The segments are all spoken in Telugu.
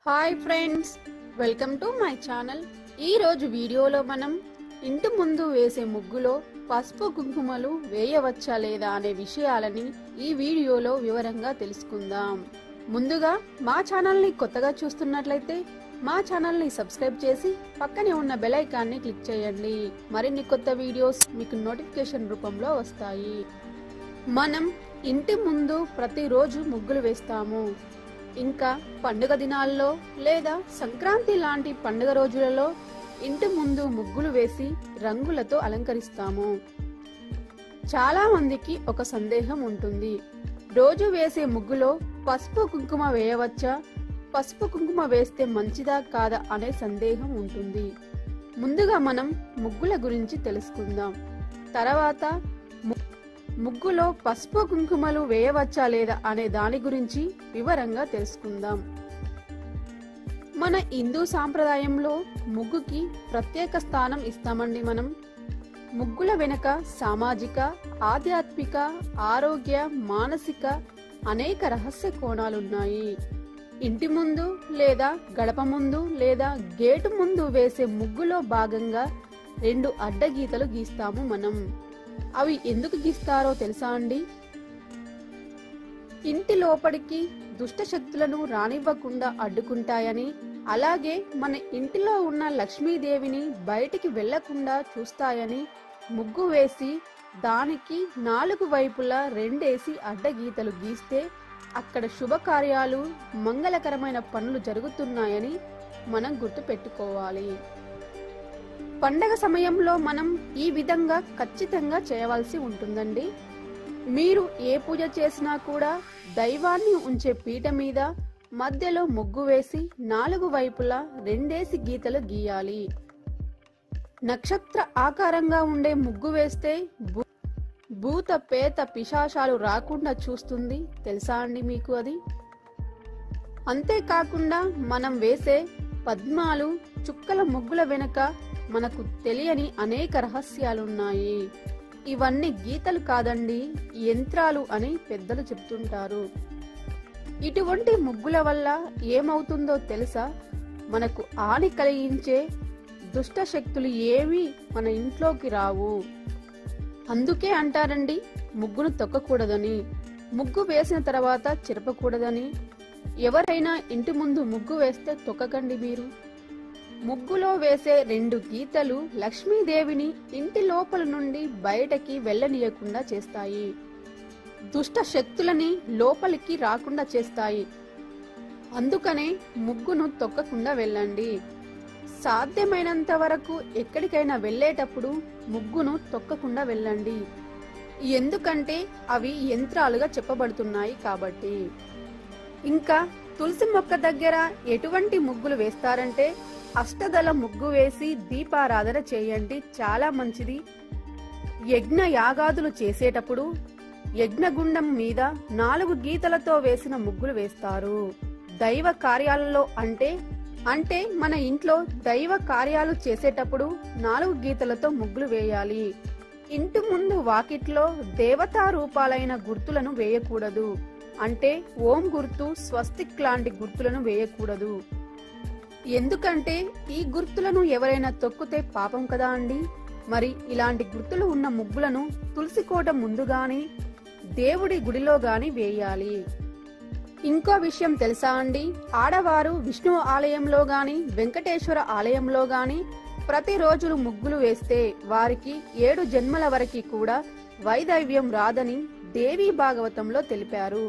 hi friends welcome to my channel ఈ రోజు వీడియోలో మనం ఇంటి ముందు వేసే ముగ్గులో పసుపు కుంకుమలు వేయవచ్చా లేదా అనే విషయాలని ఈ వీడియోలో వివరంగా తెలుసుకుందాం ముందుగా మా ఛానల్ని కొత్తగా చూస్తున్నట్లయితే మా ఛానల్ని సబ్స్క్రైబ్ చేసి పక్కనే ఉన్న బెల్ ఐకాన్ని క్లిక్ చేయండి మరిన్ని కొత్త వీడియోస్ మీకు నోటిఫికేషన్ రూపంలో వస్తాయి మనం ఇంటి ముందు ప్రతిరోజు ముగ్గులు వేస్తాము ఇంకా పండుగ దినాల్లో లేదా సంక్రాంతి లాంటి పండుగ రోజులలో ఇంటి ముందు ముగ్గులు వేసి రంగులతో అలంకరిస్తాము చాలా మందికి ఒక సందేహం ఉంటుంది రోజు వేసే ముగ్గులో పసుపు కుంకుమ వేయవచ్చా పసుపు కుంకుమ వేస్తే మంచిదా కాదా అనే సందేహం ఉంటుంది ముందుగా మనం ముగ్గుల గురించి తెలుసుకుందాం తర్వాత ము- ముగ్గులో పసుపు కుంకుమలు వేయవచ్చా లేదా అనే దాని గురించి వివరంగా తెలుసుకుందాం మన హిందూ సాంప్రదాయంలో ముగ్గుకి ప్రత్యేక స్థానం ఇస్తామండి మనం ముగ్గుల వెనుక సామాజిక ఆధ్యాత్మిక ఆరోగ్య మానసిక అనేక రహస్య కోణాలున్నాయి ఇంటి ముందు లేదా గడప ముందు లేదా గేటు ముందు వేసే ముగ్గులో భాగంగా రెండు అడ్డగీతలు గీస్తాము మనం అవి ఎందుకు గీస్తారో తెలుసా అండి ఇంటి లోపలికి దుష్ట శక్తులను రానివ్వకుండా అడ్డుకుంటాయని అలాగే మన ఇంటిలో ఉన్న లక్ష్మీదేవిని బయటికి వెళ్లకుండా చూస్తాయని ముగ్గు వేసి దానికి నాలుగు వైపులా రెండేసి అడ్డగీతలు గీస్తే అక్కడ శుభకార్యాలు మంగళకరమైన పనులు జరుగుతున్నాయని మనం గుర్తు పెట్టుకోవాలి పండగ సమయంలో మనం ఈ విధంగా ఖచ్చితంగా చేయవలసి ఉంటుందండి మీరు ఏ పూజ చేసినా కూడా దైవాన్ని ఉంచే పీట మీద మధ్యలో ముగ్గు వేసి నాలుగు వైపులా రెండేసి గీతలు గీయాలి నక్షత్ర ఆకారంగా ఉండే ముగ్గు వేస్తే భూ- భూత పేత పిశాచాలు రాకుండా చూస్తుంది తెలుసా అండి మీకు అది అంతేకాకుండా మనం వేసే పద్మాలు చుక్కల ముగ్గుల వెనుక మనకు తెలియని అనేక రహస్యాలున్నాయి ఇవన్నీ గీతలు కాదండి యంత్రాలు అని పెద్దలు చెప్తుంటారు ఇటువంటి ముగ్గుల వల్ల ఏమవుతుందో తెలుసా మనకు హాని కలిగించే దుష్ట శక్తులు ఏవి మన ఇంట్లోకి రావు అందుకే అంటారండి ముగ్గును తొక్కకూడదని ముగ్గు వేసిన తర్వాత చెరపకూడదని ఎవరైనా ఇంటి ముందు ముగ్గు వేస్తే తొక్కకండి మీరు ముగ్గులో వేసే రెండు గీతలు లక్ష్మీదేవిని ఇంటి లోపల నుండి బయటకి వెళ్ళనీయకుండా చేస్తాయి దుష్ట శక్తులని లోపలికి రాకుండా చేస్తాయి అందుకనే ముగ్గును తొక్కకుండా వెళ్ళండి సాధ్యమైనంత వరకు ఎక్కడికైనా వెళ్ళేటప్పుడు ముగ్గును తొక్కకుండా వెళ్ళండి ఎందుకంటే అవి యంత్రాలుగా చెప్పబడుతున్నాయి కాబట్టి ఇంకా తులసి మొక్క దగ్గర ఎటువంటి ముగ్గులు వేస్తారంటే అష్టదళ ముగ్గు వేసి దీపారాధన చేయండి చాలా మంచిది యజ్ఞ యాగాదులు చేసేటప్పుడు యజ్ఞగుండం మీద నాలుగు గీతలతో వేసిన ముగ్గులు వేస్తారు దైవ కార్యాలలో అంటే అంటే మన ఇంట్లో దైవ కార్యాలు చేసేటప్పుడు నాలుగు గీతలతో ముగ్గులు వేయాలి ఇంటి ముందు వాకిట్లో దేవతా రూపాలైన గుర్తులను వేయకూడదు అంటే ఓం గుర్తు స్వస్తిక్ లాంటి గుర్తులను వేయకూడదు ఎందుకంటే ఈ గుర్తులను ఎవరైనా తొక్కితే పాపం కదా అండి మరి ఇలాంటి గుర్తులు ఉన్న ముగ్గులను తులసి కోట ముందు గాని దేవుడి గుడిలో గాని వేయాలి ఇంకో విషయం తెలుసా అండి ఆడవారు విష్ణు ఆలయంలో గాని వెంకటేశ్వర ఆలయంలో గాని ప్రతిరోజు ముగ్గులు వేస్తే వారికి ఏడు జన్మల వరకు కూడా వైదవ్యం రాదని దేవీ భాగవతంలో తెలిపారు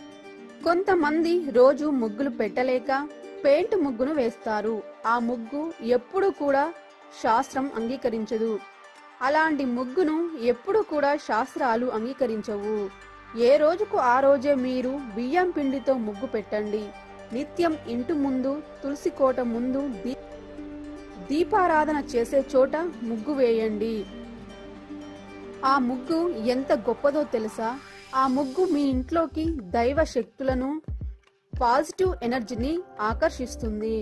కొంతమంది రోజు ముగ్గులు పెట్టలేక పెయింట్ ముగ్గును వేస్తారు ఆ ముగ్గు ఎప్పుడు కూడా శాస్త్రం అంగీకరించదు అలాంటి ముగ్గును ఎప్పుడు కూడా శాస్త్రాలు అంగీకరించవు ఏ రోజుకు ఆ రోజే మీరు బియ్యం పిండితో ముగ్గు పెట్టండి నిత్యం ఇంటి ముందు తులసి కోట ముందు దీ- దీపారాధన చేసే చోట ముగ్గు వేయండి ఆ ముగ్గు ఎంత గొప్పదో తెలుసా ఆ ముగ్గు మీ ఇంట్లోకి దైవ శక్తులను పాజిటివ్ ఎనర్జీని ఆకర్షిస్తుంది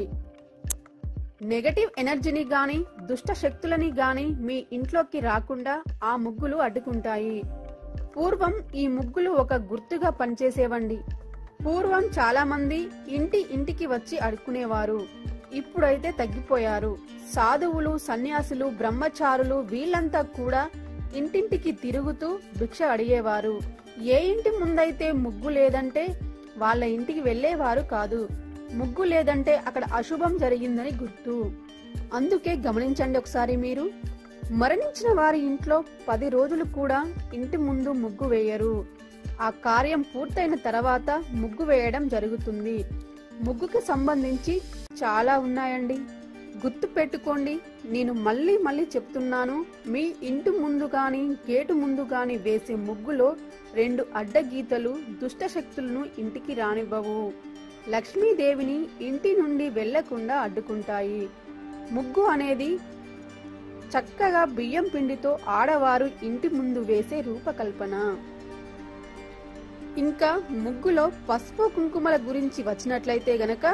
నెగటివ్ ఎనర్జీని గాని దుష్ట శక్తులని గాని మీ ఇంట్లోకి రాకుండా ఆ ముగ్గులు అడ్డుకుంటాయి పూర్వం ఈ ముగ్గులు ఒక గుర్తుగా పనిచేసేవండి పూర్వం చాలా మంది ఇంటి ఇంటికి వచ్చి అడుక్కునేవారు ఇప్పుడైతే తగ్గిపోయారు సాధువులు సన్యాసులు బ్రహ్మచారులు వీళ్ళంతా కూడా ఇంటింటికి తిరుగుతూ భిక్ష అడిగేవారు ఏ ఇంటి ముందైతే ముగ్గు లేదంటే వాళ్ళ ఇంటికి వెళ్ళేవారు కాదు ముగ్గు లేదంటే అక్కడ అశుభం జరిగిందని గుర్తు అందుకే గమనించండి ఒకసారి మీరు మరణించిన వారి ఇంట్లో పది రోజులు కూడా ఇంటి ముందు ముగ్గు వేయరు ఆ కార్యం పూర్తయిన తర్వాత ముగ్గు వేయడం జరుగుతుంది ముగ్గుకి సంబంధించి చాలా ఉన్నాయండి గుర్తు పెట్టుకోండి నేను మళ్ళీ మళ్ళీ చెప్తున్నాను మీ ఇంటి ముందు గాని గేటు ముందు గాని వేసే ముగ్గులో రెండు అడ్డగీతలు దుష్ట శక్తులను ఇంటికి రానివ్వవు లక్ష్మీదేవిని ఇంటి నుండి వెళ్లకుండా అడ్డుకుంటాయి ముగ్గు అనేది చక్కగా బియ్యం పిండితో ఆడవారు ఇంటి ముందు వేసే రూపకల్పన ఇంకా ముగ్గులో పసుపు కుంకుమల గురించి వచ్చినట్లయితే గనక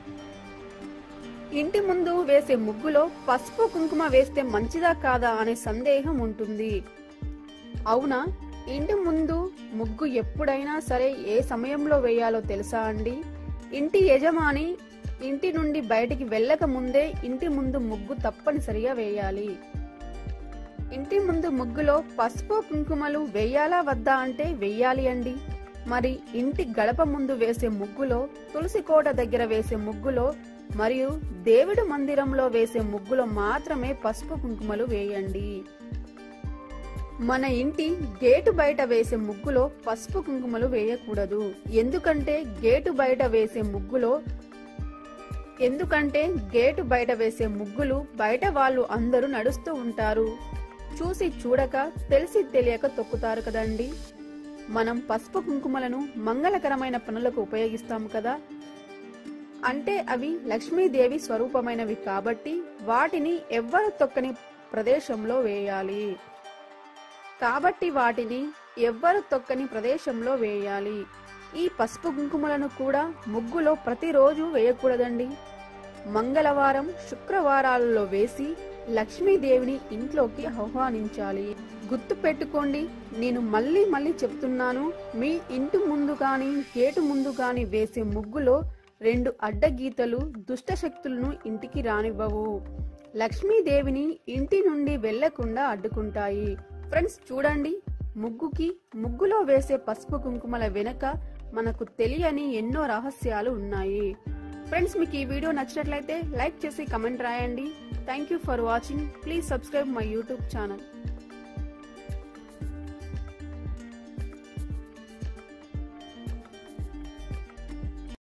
ఇంటి ముందు వేసే ముగ్గులో పసుపు కుంకుమ వేస్తే మంచిదా కాదా అనే సందేహం ఉంటుంది అవునా ఇంటి ముందు ముగ్గు ఎప్పుడైనా సరే ఏ సమయంలో వేయాలో తెలుసా అండి ఇంటి యజమాని ఇంటి నుండి బయటికి వెళ్ళక ముందే ఇంటి ముందు ముగ్గు తప్పనిసరిగా వేయాలి ఇంటి ముందు ముగ్గులో పసుపు కుంకుమలు వేయాలా వద్దా అంటే వెయ్యాలి అండి మరి ఇంటి గడప ముందు వేసే ముగ్గులో తులసి కోట దగ్గర వేసే ముగ్గులో మరియు దేవుడి మందిరంలో వేసే ముగ్గులో మాత్రమే పసుపు కుంకుమలు వేయండి మన ఇంటి గేటు బయట వేసే ముగ్గులో పసుపు కుంకుమలు వేయకూడదు ఎందుకంటే గేటు బయట వేసే ముగ్గులో ఎందుకంటే గేటు బయట వేసే ముగ్గులు బయట వాళ్ళు అందరూ నడుస్తూ ఉంటారు చూసి చూడక తెలిసి తెలియక తొక్కుతారు కదండి మనం పసుపు కుంకుమలను మంగళకరమైన పనులకు ఉపయోగిస్తాము కదా అంటే అవి లక్ష్మీదేవి స్వరూపమైనవి కాబట్టి వాటిని ఎవ్వరు తొక్కని ప్రదేశంలో వేయాలి కాబట్టి వాటిని ఎవ్వరు తొక్కని ప్రదేశంలో వేయాలి ఈ పసుపు కుంకుమలను కూడా ముగ్గులో ప్రతిరోజు వేయకూడదండి మంగళవారం శుక్రవారాలలో వేసి లక్ష్మీదేవిని ఇంట్లోకి ఆహ్వానించాలి గుర్తు పెట్టుకోండి నేను మళ్ళీ మళ్ళీ చెప్తున్నాను మీ ఇంటి ముందు గాని గేటు ముందు గాని వేసే ముగ్గులో రెండు అడ్డగీతలు దుష్ట శక్తులను ఇంటికి రానివ్వవు లక్ష్మీదేవిని ఇంటి నుండి వెళ్లకుండా అడ్డుకుంటాయి ఫ్రెండ్స్ చూడండి ముగ్గుకి ముగ్గులో వేసే పసుపు కుంకుమల వెనుక మనకు తెలియని ఎన్నో రహస్యాలు ఉన్నాయి ఫ్రెండ్స్ మీకు ఈ వీడియో నచ్చినట్లయితే లైక్ చేసి కమెంట్ రాయండి thank you for watching please subscribe my YouTube channel